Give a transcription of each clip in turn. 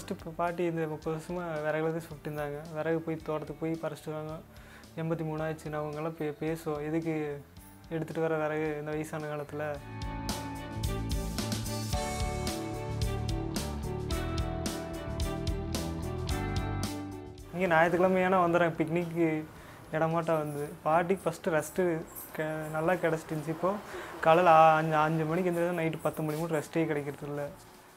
first இப்போ பாட்டி இந்த முப்பது வருஷமாக விறகுல தான் சுட்டு இருந்தாங்க விறகு போய் தோட்டத்துக்கு போய் பறிச்சிட்டு வாங்க எண்பத்தி மூணு ஆச்சு நான் அவங்கெல்லாம் பே பேசுவோம் எதுக்கு எடுத்துகிட்டு வர விறகு இந்த வயசான காலத்தில் இங்கே ஞாயிற்றுக்கிழமையான வந்துடுறேன் பிக்னிக்கு இடமாட்டம் வந்து பாட்டிக்கு ஃபஸ்ட்டு ரெஸ்ட்டு க நல்லா கிடச்சிட்டு இருந்துச்சு இப்போது காலையில் ஆ- அஞ்சு அஞ்சு மணிக்கு எழுந்திரிச்சா நைட்டு பத்து மணி மட்டும் ரெஸ்ட்டே கிடைக்கிறது இல்லை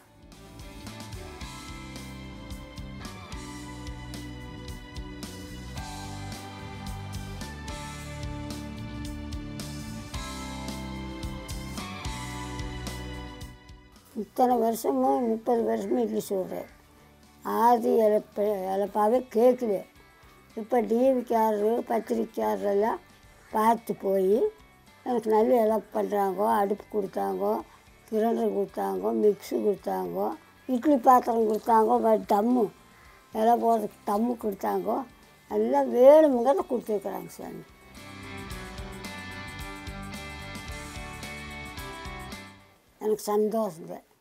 இத்தனை வருஷமும் முப்பது வருஷமும் இட்லி சுடுறேன் ஆதி இழப்ப இழப்பாவே கேட்கல இப்போ டிவிக்காரரு பத்திரிக்கையாரெல்லாம் பார்த்து போய் எனக்கு நல்ல இழப்பு பண்ணுறாங்க அடுப்பு கொடுத்தாங்க கிரைண்டர் கொடுத்தாங்க மிக்ஸி கொடுத்தாங்க இட்லி பாத்திரம் கொடுத்தாங்க வ- தம்மு இலை போடுறதுக்கு தம்மு கொடுத்தாங்க எல்லாம் வேணுங்கிறத கொடுத்துருக்குறாங்க சாமி எனக்கு சந்தோஷம்